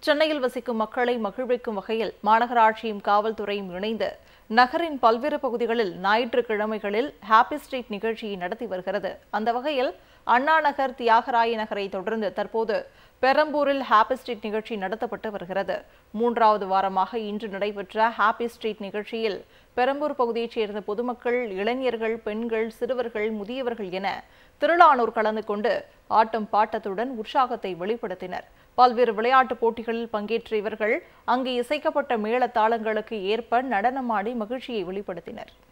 சென்னையில் வசிக்கும் மக்களை மகிழ்விக்கும் வகையில் மாநகராட்சியும் காவல்துறையும் இணைந்து நகரின் பல்வேறு பகுதிகளில் ஞாயிற்றுக்கிழமைகளில் ஹாப்பி ஸ்ட்ரீட் நிகழ்ச்சியை நடத்தி வருகிறது அந்த வகையில் அண்ணா நகர் தியாகராய நகரை தொடர்ந்து தற்போது பெரம்பூரில் ஹாப்பி ஸ்ட்ரீட் நிகழ்ச்சி நடத்தப்பட்டு வருகிறது மூன்றாவது வாரமாக இன்று நடைபெற்ற ஹாப்பி ஸ்ட்ரீட் நிகழ்ச்சியில் பெரம்பூர் பகுதியைச் சேர்ந்த பொதுமக்கள் இளைஞர்கள் பெண்கள் சிறுவர்கள் முதியவர்கள் என திரளானோர் கலந்து கொண்டு ஆட்டம் பாட்டத்துடன் உற்சாகத்தை வெளிப்படுத்தினர் பல்வேறு விளையாட்டுப் போட்டிகளில் பங்கேற்ற இவர்கள் அங்கு இசைக்கப்பட்ட மேள தாளங்களுக்கு ஏற்ப நடனமாடி மகிழ்ச்சியை வெளிப்படுத்தினர்